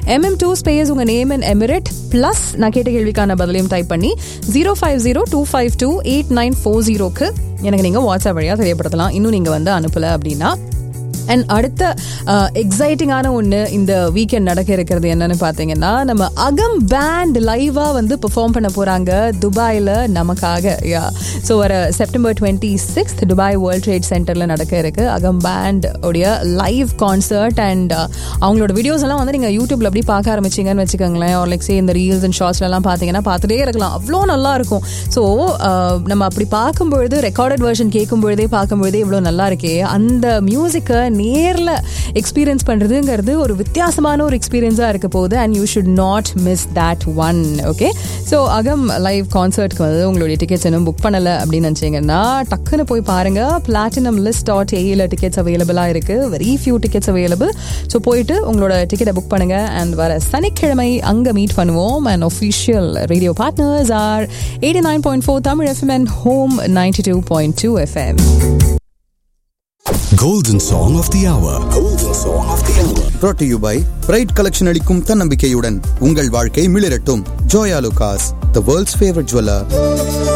MM two space உங்கள் name and emirate plus நான் கேட்ட கேள்விக்கான பதிலையும் டைப் பண்ணி zero five zero two five two eight nine four ஜீரோக்கு எனக்கு நீங்கள் வாட்ஸ்அப் வழியாக தெரியப்படுத்தலாம் இன்னும் நீங்கள் வந்து அனுப்பலை அப்படின்னா அண்ட் அடுத்த எக்ஸைட்டிங்கான ஒன்று இந்த வீக்கெண்ட் நடக்க இருக்கிறது என்னன்னு பார்த்தீங்கன்னா நம்ம அகம் பேண்ட் லைவாக வந்து பெர்ஃபார்ம் பண்ண போகிறாங்க துபாயில் நமக்காக யா ஸோ வர September twenty sixth Dubai world trade சென்டரில் நடக்க இருக்கு அகம் பேண்ட் உடைய லைவ் கான்சர்ட் அண்ட் அவங்களோட வீடியோஸ் எல்லாம் வந்து நீங்கள் யூடியூப்ல அப்படி பார்க்க ஆரம்பிச்சிங்கன்னு வச்சுக்கோங்களேன் ஒரு லைக் சே இந்த ரீல்ஸ் அண்ட் ஷார்ட்ஸ்லாம் பார்த்தீங்கன்னா பார்த்துட்டே இருக்கலாம் அவ்வளோ நல்லா இருக்கும் ஸோ நம்ம அப்படி பார்க்கும்பொழுது ரெக்கார்டட் வெர்ஷன் கேட்கும்பொழுதே பார்க்கும்பொழுதே இவ்வளோ நல்லா இருக்கே அந்த மியூசிக்கை நேரில் எக்ஸ்பீரியன்ஸ் பண்ணுறதுங்கிறது ஒரு வித்தியாசமான ஒரு எக்ஸ்பீரியன்ஸாக இருக்க போகுது and you should not miss that one okay so Agam live கான்சர்ட்க்கு வந்து உங்களுடைய டிக்கெட்ஸ் இன்னும் புக் பண்ணலை அப்படின்னு நினச்சிங்கன்னா டக்குன்னு போய் பாருங்க பிளாட்டினம் லிஸ்ட் டாட் ஏயில் டிக்கெட்ஸ் அவைலபிளாக இருக்குது very few tickets available so போயிட்டு உங்களோட டிக்கெட்டை புக் பண்ணுங்க அண்ட் வர சனிக்கிழமை அங்கே மீட் பண்ணுவோம் and official radio partners are eighty nine point four Tamil FM and home ninety two point two FM Golden Song of the Hour. Golden Song of the Hour. brought to you by bright collection அளிக்கும் தன்னம்பிக்கையுடன் உங்கள் வாழ்க்கை மிளிரட்டும் Joyalukkas the world's favourite jeweller